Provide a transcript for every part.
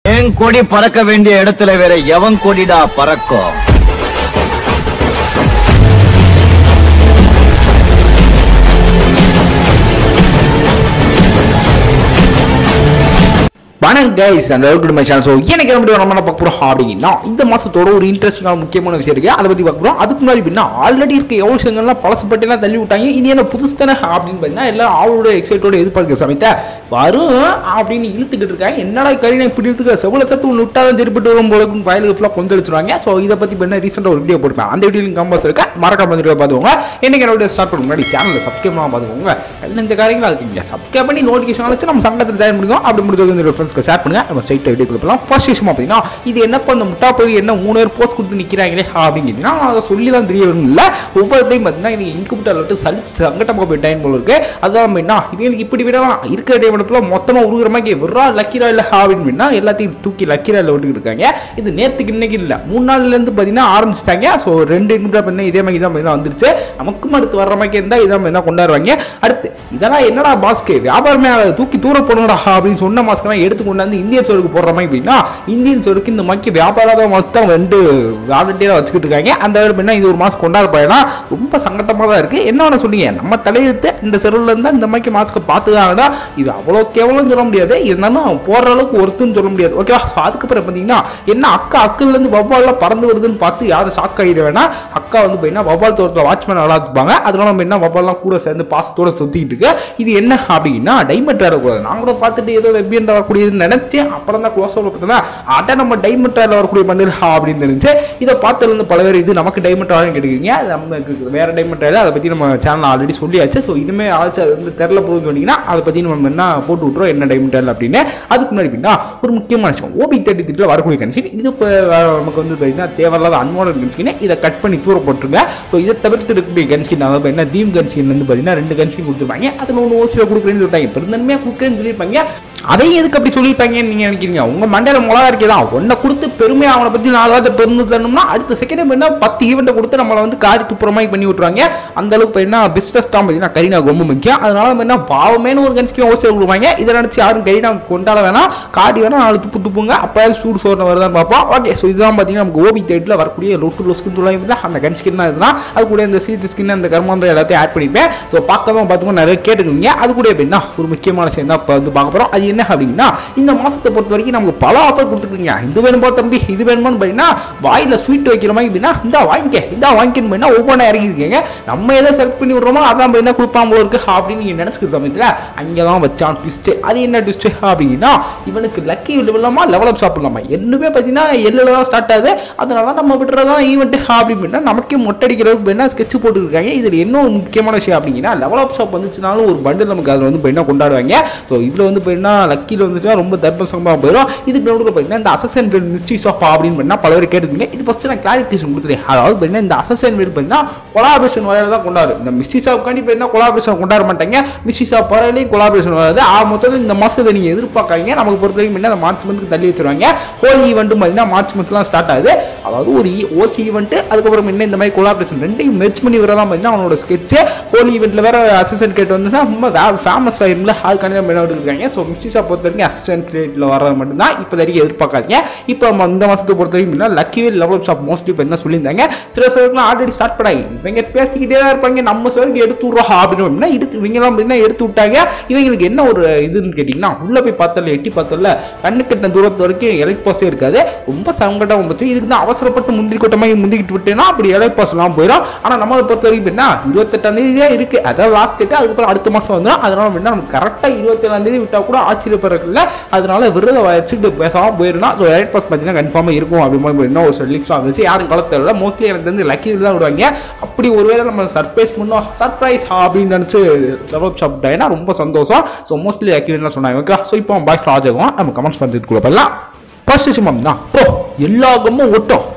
என் கொடி பறக்க வேண்டிய இடத்துல வேற எவன் கொடிடா பறக்கும் வணக்கம் guys and welcome to my channel so எனக்கு என்ன நம்ம என்ன பார்க்க போகிறோம் அப்படின்னா இந்த மாதத்தோட ஒரு இன்ட்ரெஸ்டிங்கான முக்கியமான விஷயம் இருக்கு அதை பற்றி பார்க்க போகிறோம் அதுக்கு முன்னாடி அப்படின்னா ஆல்ரெடி இருக்க எவ்வளோ விஷயங்கள்லாம் பழசப்பட்டெல்லாம் தள்ளி விட்டாங்க இனி என்ன புதுசு தானே அப்படின்னு பார்த்தீங்கன்னா எல்லாம் ஆளோட எக்ஸைட்டோட எதிர்பார்க்க சமயத்தை வரும் அப்படின்னு இழுத்துக்கிட்டு இருக்காங்க என்னடா கரீனா இப்படி இழுத்துக்க செவ்வளோ சத்து ஒன்று விட்டாலும் திருப்பிட்டு வரும் போலக்கும் வயலுக்கு ஃபுல்லாக கொந்தளிச்சிருவாங்க ஸோ இதை பற்றி பண்ண ரீசெண்டாக ஒரு வீடியோ போட்டுப்பேன் அந்த வீடியோ கம்பல்ஸ் இருக்கா மறக்காம வந்துட்டு பார்த்துக்கோங்க என்னைக்கு என்னோட ஸ்டார்ட் பண்ண முன்னாடி சேனலில் சப்ஸ்கிரைப் பண்ணாம பார்த்துக்கோங்க எல்லாம் இந்த காரியங்களா இருக்கீங்க சப்ஸ்கிரைப் பண்ணி நோட்டிஃபிகேஷன் வச்சு நம்ம சங்கத்தில் ஜாயின் பண்ணிக்கோ அப்படி முடிஞ்ச இந்த ஃப்ரெண்ட்ஸ்க்கு ஷேர் பண்ணுங்க நம்ம ஸ்ட்ரைட்டாக வீடியோ போகலாம் ஃபர்ஸ்ட் விஷயம் பார்த்தீங்கன்னா இது என்ன பண்ண முட்டா போய் என்ன மூணு பேர் போஸ்ட் கொடுத்து நிற்கிறாங்களே அப்படின்னு கேட்டீங்கன்னா அதை சொல்லி தான் தெரிய வரும் இல்லை ஒவ்வொரு டைம் பார்த்தீங்கன்னா இவங்க இன்குபிட்டர் விட்டு சலிச்சு சங்கட்டமாக போய் டைம் போல இருக்கு அதான் என்ன இவங்களுக்கு இப்படி விடலாம் இருக்கிற டைம் மொத்தமாக உருகிற மாதிரி விட்றா லக்கிரா இல்லை அப்படின்னு எல்லாத்தையும் தூக்கி லக்கிரா இல்லை விட்டுக்கிட்டு இருக்காங்க இது நேற்றுக்கு இன்னைக்கு இல்லை மூணு நாள்லேருந்து பார்த்தீங்கன்னா ஆரம்பிச்சிட்டாங்க ஸோ ரெண்டு இன்குபிட்டர் பண்ணி இதே மாதிரி தான் பார்த்தீங்கன்னா வந்துருச்சு நமக்கும் அடுத்து வர்ற மாதிரி இருந்தால் இதான் பார்த்தீங்கன்னா கொண்டாடுவாங்க அடுத்து இதெல்லாம் என்னடா மாஸ்க்கு வியாபாரமே ஆகாது, தூக்கி தூர போடுங்கடா அப்படின்னு சொன்ன மாஸ்க்கெல்லாம் எடுத்து கொண்டாந்து இந்தியன் சோருக்கு போடுற மாதிரி அப்படின்னா இந்தியன் சோருக்கு இந்த மாதிரி வியாபாராத மாஸ்க் தான் ரெண்டு வாலண்டியராக வச்சுக்கிட்டு இருக்காங்க அந்த என்ன இது ஒரு மாஸ்க் கொண்டாட போயினா ரொம்ப சங்கட்டமாக தான் இருக்குது என்ன ஒன்று சொன்னீங்க நம்ம தலையெழுத்து இந்த செருவில் இருந்தால் இந்த மாதிரி மாஸ்க்கை பார்த்துதாங்கடா இது அவ்வளோ கேவலம் சொல்ல முடியாது இருந்தாலும் போடுற அளவுக்கு ஒருத்துன்னு சொல்ல முடியாது ஓகேவா ஸோ அதுக்கப்புறம் பார்த்தீங்கன்னா என்ன அக்கா அக்கிலேருந்து வவ்வால்லாம் பறந்து வருதுன்னு பார்த்து யாரும் ஷாக் ஆகிட வேணாம் அக்கா வந்து பார்த்தீங்கன்னா வவ்வால் தோட்டத்தில் வாட்ச்மேன் விளாத்துப்பாங்க அதனால நம்ம என்ன வவ்வால்லாம் கூட சேர்ந்து பாசத்தோட சுற்றிக்கிட்டு இருக்கு இது என்ன அப்படின்னா டைமண்ட் வரக்கூடாது நான் கூட பார்த்துட்டு ஏதோ வெப்பியன் வரக்கூடியதுன்னு நினைச்சேன் அப்புறம் தான் க்ளோஸ் பார்த்தோன்னா அட நம்ம டைமண்ட் வரக்கூடிய பண்டில் அப்படின்னு தெரிஞ்சு இதை பார்த்ததுலேருந்து பல பேர் இது நமக்கு டைமண்ட் ஆகும் கேட்டுக்கிறீங்க அது நமக்கு வேற டைமண்ட் அதை பற்றி நம்ம சேனல் ஆல்ரெடி சொல்லியாச்சு ஸோ இனிமேல் ஆச்சு அது வந்து தெரில போகுதுன்னு சொன்னீங்கன்னா அதை பற்றி நம்ம என்ன போட்டு விட்றோம் என்ன டைமண்ட் அப்படின்னு அதுக்கு முன்னாடி அப்படின்னா ஒரு முக்கியமான விஷயம் ஓபி தேர்ட்டி த்ரீல வரக்கூடிய கன்சின் இது இப்போ நமக்கு வந்து பார்த்தீங்கன்னா தேவையில்லாத அன்வான்ட் கன்ஸ்கின் இதை கட் பண்ணி தூர போட்டுருங்க ஸோ இதை தவிர்த்து இருக்கக்கூடிய கன்ஸ்கின் அதாவது என்ன தீம் கன்ஸ்கின் வந்து பார்த்தீங்கன்னா ரெண்டு கன்ஸ்கின் கொடுத்துருப்பாங்க அதில் ஒன்று ஓசியில் கொடுக்குறேன்னு சொல்லிட்டாங்க பெருந்தன்மையாக கொடுக்குறேன்னு சொல்லியிருப்பாங்க அதையும் எதுக்கு அப்படி சொல்லியிருப்பாங்கன்னு நீங்கள் நினைக்கிறீங்க உங்கள் மண்டையில் மிளகா இருக்கதான் ஒன்றை கொடுத்து பெருமையாக அவனை பற்றி நாலு வார்த்தை பெருந்து தரணும்னா அடுத்த செகண்ட் என்ன பத்து ஈவெண்ட்டை கொடுத்து நம்மளை வந்து காரி துப்புற மாதிரி பண்ணி விட்ருவாங்க அந்த அளவுக்கு என்ன பிஸ்னஸ் தான் பார்த்தீங்கன்னா கரீனா ரொம்ப முக்கியம் அதனால நம்ம என்ன பாவமேனு ஒரு கன்ஸ்கின் ஓசியில் கொடுப்பாங்க இதை நினச்சி யாரும் கரீனா கொண்டாட வேணாம் காடி வேணாம் நாலு துப்பு துப்புங்க அப்போ சூடு சோறு வருதான்னு பார்ப்போம் ஓகே ஸோ இதுதான் பார்த்தீங்கன்னா நமக்கு ஓபி தேட்டில் வரக்கூடிய லொட்டு லொஸ்க்குன்னு சொல்லுவாங்க அந்த கன்ஸ்கின் தான் இதுதான் அது கூட இந்த சீட் ஸ்கின் அந்த கர்மாந்திரம் எல்லாத்தையும் ஆட் பண்ணிப்பேன் ஸோ பார்க்கவும் பார்த்துக்கோ நிறைய கேட்டுக்குவீங்க அது கூட எப்படின்னா ஒரு முக்கியமான விஷயம் தான் இப்போ வந்து பார்க்க போகிறோம் அது என்ன அப்படின்னா இந்த மாதத்தை பொறுத்த வரைக்கும் நமக்கு பல ஆஃபர் கொடுத்துருக்கீங்க இது வேணுமா தம்பி இது வேணுமான்னு பார்த்தீங்கன்னா வாயில் ஸ்வீட் வைக்கிற மாதிரி அப்படின்னா இந்த வாங்கிக்க இந்த வாங்கிக்கன்னு பார்த்தீங்கன்னா ஒவ்வொன்றா இறங்கிருக்கீங்க நம்ம எதை செலக்ட் பண்ணி விட்றோமோ அதான் பார்த்தீங்கன்னா கொடுப்பாங்க போல இருக்கு அப்படின்னு நீங்கள் நினச்சிக்கிற சமயத்தில் அங்கே தான் வச்சான் ட்விஸ்ட்டு அது என்ன ட்விஸ்ட்டு அப்படின்னா இவனுக்கு லக்கி லெவலாமா லெவல் அப் சாப்பிடலாமா என்னமே பார்த்தீங்கன்னா எல்லில் தான் ஸ்டார்ட் ஆகுது அதனால நம்ம விட்டுறதான் ஈவெண்ட் அப்படின்னு நமக்கே மொட்டடிக்கிறதுக்கு வேணா ஸ்கெட்ச் போட்டுருக்காங்க இதில் என்ன ஒரு முக்கியமான விஷயம் அப்படிங்கன்னா லெவல் அப் ஷாப் வந்துச்சுனாலும் ஒரு பண்டில் நமக்கு அதில் வந்து என்ன கொண்டாடுவாங்க ஸோ இதில் வந்து போயின்னா லக்கியில் வந்துச்சுன்னா ரொம்ப தர்மசங்கமாக போயிடும் இதுக்கு நடுவில் பார்த்தீங்கன்னா இந்த அசசன் வீல் மிஸ்ட்ரி ஷாப் அப்படின்னு பண்ணால் பல பேர் கேட்டுருந்தீங்க இது ஃபஸ்ட்டு நான் கிளாரிஃபிகேஷன் கொடுத்துருக்கேன் அதாவது பார்த்தீங்கன்னா இந்த அசசன் வீல் பார்த்தீங்கன்னா கொலாபரேஷன் வரையில தான் கொண்டாடும் இந்த மிஸ்ட்ரி ஷாப்காண்டி பார்த்தீங்கன்னா கொலாபரேஷன் கொண்டாட மாட்டாங்க மிஸ்ட்ரி ஷாப் வரையிலையும் கொலாபரேஷன் வராது ஆ மொத்தத்தில் இந்த மாதத்தை நீங்கள் எதிர்பார்க்காங்க நமக்கு பொறுத்த வரைக்கும் என்ன மார்ச் மந்த்துக்கு தள்ளி வச்சிருவாங்க ஹோல் ஈவெண்ட்டும் பார்த்தீங்கன்னா மார்ச் மந்த்லாம் ஸ்டார்ட் ஆகுது அதாவது ஒரு ஓசி ஈவெண்ட் அதுக்கப்புறம் என்ன இந்த மாதிரி கொலாபரேஷன் ரெண்டையும் மெர்ச் பண்ணி வரதான் பார்த்தீங்கன்னா அவனோட ஸ்கெட்ச் ஹோல் ஈவெண்ட்டில் வேற அசிஸ்டன்ட் கேட் வந்துச்சுன்னா ரொம்ப ஃபேமஸ் ஆயிரும்ல அதுக்காண்டி தான் மெனோட் இருக்காங்க ஸோ மிஸ்ஸிஸாக பொறுத்த வரைக்கும் அசிஸ்டன்ட் கிரேட்டில் வர்றது மட்டும்தான் இப்போ வரைக்கும் எதிர்பார்க்காதீங்க இப்போ நம்ம இந்த மாதத்தை பொறுத்த வரைக்கும் இல்லை லக்கிவே லெவல் ஷாப் மோஸ்ட்லி இப்போ என்ன சொல்லியிருந்தாங்க சில சர்வர்லாம் ஆல்ரெடி ஸ்டார்ட் பண்ணாங்க இவங்க பேசிக்கிட்டே தான் இருப்பாங்க நம்ம சர்வருக்கு எடுத்து விட்றோம் அப்படின்னு எடுத்து இவங்கெல்லாம் பார்த்தீங்கன்னா எடுத்து விட்டாங்க இவங்களுக்கு என்ன ஒரு இதுன்னு கேட்டிங்கன்னா உள்ளே போய் பார்த்தல எட்டி பார்த்தல கண்ணு கட்ட தூரத்து வரைக்கும் எலக்ட் பாஸே இருக்காது ரொம்ப சங்கடம் போச்சு இதுக்கு தான் அவசரப்பட்டு முந்திரி கொட்டமாக முந்திக்கிட்டு விட்டேன்னா அப்படி எலக்ட் பாஸ்லாம் போயிடும் ஆனால் நம்மளை பொறுத்த வரைக்கும் என்ன இருபத்தெட்டாம் தேதியே இருக்கு அதாவது லாஸ்ட் டேட்டு அதுக்கப்புறம் அடுத்த மாதம் வந்துடும் அதனால வேணா நம்ம கரெக்டாக இருபத்தேழாம் தேதி விட்டால் கூட ஆச்சரியப்படுறதுல அதனால விருதை வச்சுட்டு பேசாமல் போயிடணும் ஸோ எலக்ட் பாஸ் பார்த்தீங்கன்னா கன்ஃபார்மாக இருக்கும் அப்படி மாதிரி என்ன ஒரு லிக்ஸும் வந்துச்சு யாரும் கலத்தில் மோஸ்ட்லி எனக்கு தெரிஞ்சு லக்கியில் தான் விடுவாங்க அப்படி ஒருவேளை நம்ம சர்ப்ரைஸ் பண்ணோம் சர்ப்ரைஸ் அப்படின்னு நினச்சி டெவலப் சாப்பிட்டாங்கன்னா ரொம்ப சந்தோஷம் ஸோ மோஸ்ட்லி லக்கியில் தான் சொன்னாங்க ஓகே ஸோ இப்போ பாய்ஸ் லாஜ் ஆகும் நம்ம கமெண்ட்ஸ் பண்ணுறதுக்குள்ள பண்ணலாம் ஃபர்ஸ்ட் விஷயம் அப்படின்னா ப்ரோ எல்லா கம்மும் ஒட்டும்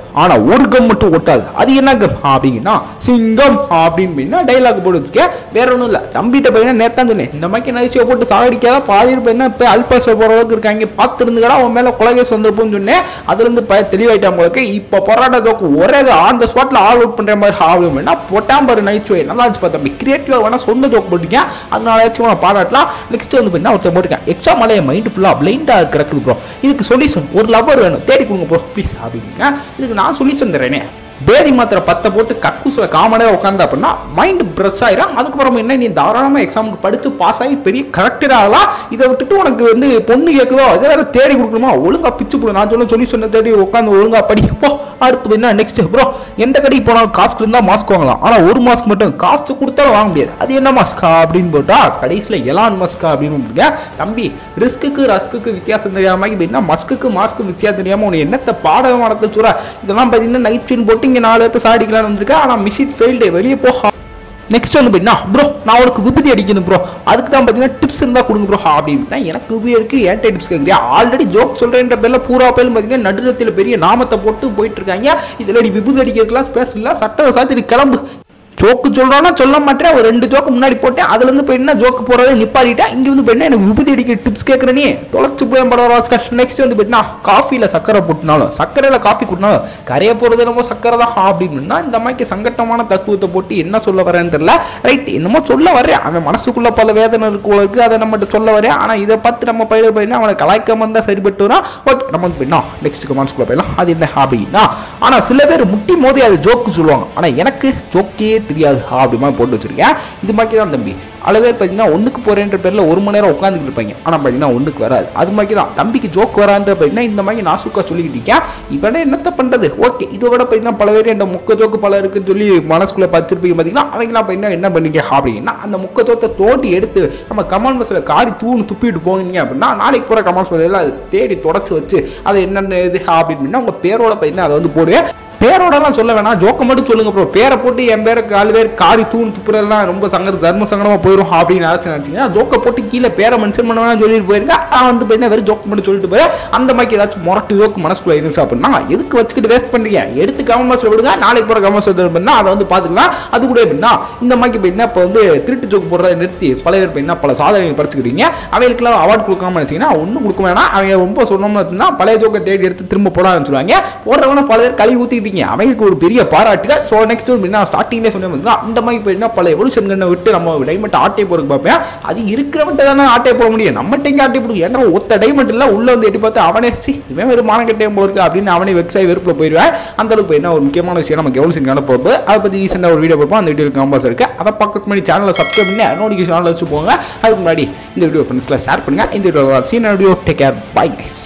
ஆனா ஒரு கம் மட்டும் ஒட்டாது அது என்ன கம் அப்படிங்கன்னா சிங்கம் அப்படின்னு டைலாக் போட்டு வச்சுக்க வேற ஒன்றும் இல்லை தம்பிட்ட பையனா நேத்தான் சொன்னேன் இந்த மாதிரி நகைச்சுவை போட்டு சாகடிக்காத பாதி பையனா இப்போ அல்பாச போற அளவுக்கு இருக்காங்க பார்த்து இருந்துக்கடா அவன் மேல கொலகேஸ் வந்திருப்போம்னு சொன்னேன் அதுல இருந்து பய தெளிவாயிட்டான் உங்களுக்கு இப்போ போராட்ட ஜோக்கு ஒரே ஆன் த ஸ்பாட்ல ஆல் அவுட் பண்ற மாதிரி ஆகும் என்ன போட்டான் பாரு நகைச்சுவை நல்லா இருந்துச்சு பார்த்தா தம்பி கிரியேட்டிவா வேணா சொந்த ஜோக் போட்டிருக்கேன் அதனால நான் பாராட்டலாம் நெக்ஸ்ட் வந்து பார்த்தீங்கன்னா ஒருத்தர் போட்டிருக்கேன் எக்ஸாம் மலைய மைண்ட் ஃபுல்லா பிளைண்டா கிடக்குது ப்ரோ இதுக்கு சொல்யூஷன் ஒரு லவர் வேணும் தேடி கொடுங்க ப்ரோ ப்ளீஸ் அப்படிங்க இதுக்கு நான் சொல்யூஷன் தரேனே பேதி மாத்திரை பத்தை போட்டு கக்கூசில் காமனாக உட்காந்து அப்படின்னா மைண்ட் ப்ரெஸ் ஆயிரும் அதுக்கப்புறம் என்ன நீ தாராளமாக எக்ஸாமுக்கு படித்து பாஸ் ஆகி பெரிய கரெக்டர் ஆகலாம் இதை விட்டுட்டு உனக்கு வந்து பொண்ணு கேட்குதோ இதை வேற தேடி கொடுக்கணுமா ஒழுங்கா பிச்சு போடு நான் சொல்ல சொல்லி சொன்ன தேடி உட்காந்து ஒழுங்கா படி போ அடுத்து என்ன நெக்ஸ்ட் ப்ரோ எந்த கடைக்கு போனாலும் காஸ்ட் இருந்தால் மாஸ்க் வாங்கலாம் ஆனால் ஒரு மாஸ்க் மட்டும் காஸ்ட் கொடுத்தாலும் வாங்க முடியாது அது என்ன மாஸ்கா அப்படின்னு போட்டா கடைசியில் எலான் மஸ்கா அப்படின்னு போட்டுங்க தம்பி ரிஸ்க்குக்கு ரஸ்க்குக்கு வித்தியாசம் தெரியாம இது என்ன மஸ்க்குக்கு மாஸ்க்கு வித்தியாசம் தெரியாம உனக்கு என்னத்த பாடம் நடத்த சொல்ற இதெல்லாம் பார்த்தீங்கன்னா நைட் சீன் போட்டு இங்கே நாலு பேர்த்த சாடிக்கலாம்னு வந்திருக்கேன் ஆனால் மிஷின் ஃபெயில்டு வெளியே போ நெக்ஸ்ட் வந்து பார்த்தீங்கன்னா ப்ரோ நான் உனக்கு விபதி அடிக்கணும் ப்ரோ அதுக்கு தான் பார்த்தீங்கன்னா டிப்ஸ் இருந்தால் கொடுங்க ப்ரோ அப்படின்னா எனக்கு விபதி இருக்கு ஏன்ட்ட டிப்ஸ் கேட்குறியா ஆல்ரெடி ஜோக் சொல்கிறேன்ற பேரில் பூரா பேரும் பார்த்தீங்கன்னா நடுநிலத்தில் பெரிய நாமத்தை போட்டு போயிட்டு இருக்காங்க இதில் நீ விபதி அடிக்கிறதுலாம் ஸ்பேஸ் இல்லை சட்ட சாத்தி கிளம்பு ஜோக்கு சொல்றானா சொல்ல மாட்டேன் ஒரு ரெண்டு ஜோக்கு முன்னாடி போட்டேன் அதுல இருந்து போய் என்ன ஜோக்கு போறதை நிப்பாட்டிட்டேன் இங்க வந்து போய் எனக்கு விபதி அடிக்க டிப்ஸ் கேட்கற நீ தொலைச்சு போய் படம் நெக்ஸ்ட் வந்து போயிட்டுனா காஃபில சக்கரை போட்டுனாலும் சக்கரையில காஃபி கூட்டினாலும் கரைய போறது என்னமோ சக்கரை தான் அப்படின்னா இந்த மாதிரி சங்கட்டமான தத்துவத்தை போட்டு என்ன சொல்ல வரேன்னு தெரியல ரைட் என்னமோ சொல்ல வரேன் அவன் மனசுக்குள்ள பல வேதனை இருக்குள்ள இருக்கு அதை நம்ம சொல்ல வரேன் ஆனா இதை பார்த்து நம்ம பயில போயினா அவனை கலாய்க்காம இருந்தா சரிப்பட்டு வரும் ஓகே நம்ம வந்து போயிடலாம் நெக்ஸ்ட் கமெண்ட்ஸ்குள்ள போயிடலாம் அது என்ன அப்படின்னா ஆனா சில பேர் முட்டி மோதி அது ஜோக்கு சொல்லுவாங்க ஆனா எனக்கு ஜோக்கே தெரியாது அப்படிமா போட்டு வச்சிருக்கேன் இது மாதிரி தான் தம்பி அளவு பேர் பார்த்தீங்கன்னா ஒன்றுக்கு போகிறேன்ற பேரில் ஒரு மணி நேரம் உட்காந்துக்கிட்டு இருப்பாங்க ஆனால் பார்த்தீங்கன்னா ஒன்றுக்கு வராது அது மாதிரி தான் தம்பிக்கு ஜோக் வரான்ற பார்த்தீங்கன்னா இந்த மாதிரி நாசுக்கா சொல்லிக்கிட்டு இருக்கேன் இவனே என்னத்த பண்ணுறது ஓகே இதை விட பார்த்தீங்கன்னா பல பேர் இந்த முக்க ஜோக்கு பல இருக்குன்னு சொல்லி மனசுக்குள்ளே பச்சிருப்பீங்க பார்த்தீங்கன்னா அவங்களாம் பார்த்தீங்கன்னா என்ன பண்ணீங்க அப்படின்னா அந்த முக்க ஜோத்தை தோண்டி எடுத்து நம்ம கமால் பஸ்ஸில் காரி தூணு துப்பிட்டு போனீங்க அப்படின்னா நாளைக்கு போகிற கமால் பஸ்ஸில் அதை தேடி தொடச்சி வச்சு அது என்னென்ன இது அப்படின்னா உங்கள் பேரோட பார்த்தீங்கன்னா அதை வந்து போடுவேன் பேரோடலாம் சொல்ல வேணாம் ஜோக்க மட்டும் சொல்லுங்க ப்ரோ பேரை போட்டு என் பேரை காலு பேர் காரி தூண் துப்புறதெல்லாம் ரொம்ப சங்கட தர்ம சங்கடமா போயிடும் அப்படின்னு நினைச்சு நினைச்சீங்கன்னா ஜோக்க போட்டு கீழே பேரை மென்ஷன் பண்ண வேணாம் சொல்லிட்டு போயிருக்கேன் நான் வந்து போய் வெறும் ஜோக்க மட்டும் சொல்லிட்டு போய் அந்த மாதிரி ஏதாச்சும் முரட்டு ஜோக்கு மனசுக்குள்ள இருந்துச்சு அப்படின்னா எதுக்கு வச்சுக்கிட்டு வேஸ்ட் பண்றீங்க எடுத்து கவர்மெண்ட்ஸ்ல விடுங்க நாளைக்கு போற கவர்மெண்ட்ஸ் பண்ணா அதை வந்து பாத்துக்கலாம் அது கூட எப்படின்னா இந்த மாதிரி இப்போ என்ன இப்போ வந்து திருட்டு ஜோக்கு போடுறத நிறுத்தி பல பேர் இப்போ என்ன பல சாதனைகள் படிச்சுக்கிறீங்க அவங்களுக்குலாம் அவார்ட் கொடுக்காம நினைச்சீங்கன்னா ஒன்றும் கொடுக்க வேணாம் அவங்க ரொம்ப சொன்னோம்னு அப்படின்னா பழைய ஜோக்கை தேடி எடுத்து திரும்ப போட ஆரம்பிச்சுருவாங்க போடுறவங்க பல பேர் கழுவி ஊற்றிக்கிட்டீங்க அவங்களுக்கு ஒரு பெரிய பாராட்டுகள் ஸோ நெக்ஸ்ட் என்ன ஸ்டார்டிங்லேயே சொன்ன பார்த்தீங்கன்னா இந்த மாதிரி இப்போ என்ன பல எவல்யூஷன்களை விட்டு நம்ம டைமண்ட் ஆட்டை போறதுக்கு பார்ப்பேன் அது இருக்கிறவன்ட்ட தானே ஆட்டை போட முடியும் நம்மகிட்ட எங்கே ஆட்டை போடுவோம் ஏன்னா ஒத்த டைமண்ட் இல்லை உள்ள வந்து எட்டி பார்த்து அவனே சி இவன் ஒரு மானக்கட்டையும் போயிருக்கு அப்படின்னு அவனே வெக்ஸாகி வெறுப்பில் போயிடுவேன் அந்த அளவுக்கு என்ன ஒரு முக்கியமான விஷயம் நமக்கு எவல்யூஷன் காண போகுது அதை பற்றி ரீசெண்டாக ஒரு வீடியோ பார்ப்போம் அந்த வீடியோ கம்பல்ஸ் இருக்கு அதை பக்கத்து முன்னாடி சேனலை சப்ஸ்கிரைப் பண்ணி நோட்டிஃபிகேஷன் ஆல் வச்சு போங்க அதுக்கு முன்னாடி இந்த வீடியோ ஃப்ரெண்ட்ஸ்ல ஷேர் பண்ணுங்க இந்த வீடியோ சீன video take care bye guys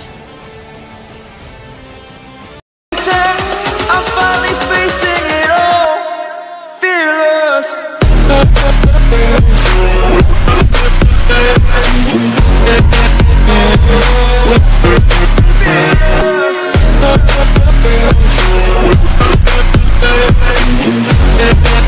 I'm finally facing it all, fearless. We'll be right back.